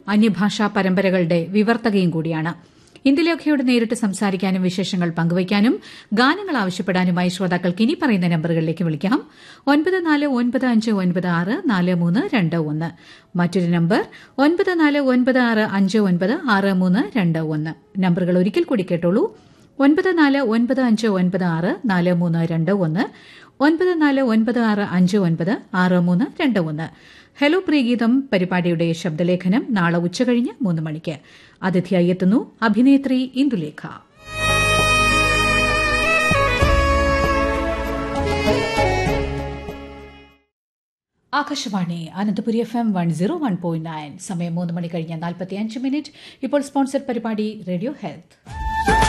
അന്യഭാഷാ പരമ്പരകളുടെ വിവർത്തകയും കൂടിയാണ് ഇന്ദുലേഖയോട് നേരിട്ട് സംസാരിക്കാനും വിശേഷങ്ങൾ പങ്കുവയ്ക്കാനും ഗാനങ്ങൾ ആവശ്യപ്പെടാനുമായി ശ്രോതാക്കൾക്ക് ഇനി പറയുന്ന നമ്പറുകളിലേക്ക് വിളിക്കാം ഒൻപത് നാല് ഒൻപത് അഞ്ച് ഒൻപത് ആറ് നാല് മൂന്ന് രണ്ട് ഒന്ന് മറ്റൊരു നമ്പർ ഒൻപത് നാല് ഒൻപത് ആറ് അഞ്ച് ഒൻപത് ആറ് മൂന്ന് രണ്ട് ഒന്ന് നമ്പറുകൾ ഒരിക്കൽ കൂടി കേട്ടോളൂ ഒൻപത് നാല് ഒൻപത് അഞ്ച് ഒൻപത് ആറ് നാല് മൂന്ന് രണ്ട് ഒന്ന് ഒൻപത് നാല് ഒൻപത് ആറ് അഞ്ച് ഒൻപത് ആറ് മൂന്ന് രണ്ട് ഒന്ന് ഹലോ പ്രിയഗീതം പരിപാടിയുടെ ശബ്ദലേഖനം നാളെ ഉച്ചകഴിഞ്ഞ് മൂന്ന് മണിക്ക് അതിഥിയായി എത്തുന്നു അഭിനേത്രി Indulekha Akashvani Ananthapuri F M one zero one point nine സമയം മൂന്ന് മണി കഴിഞ്ഞ് നാൽപ്പത്തിയഞ്ച് മിനിറ്റ് ഇപ്പോൾ സ്പോൺസർ പരിപാടി റേഡിയോ ഹെൽത്ത്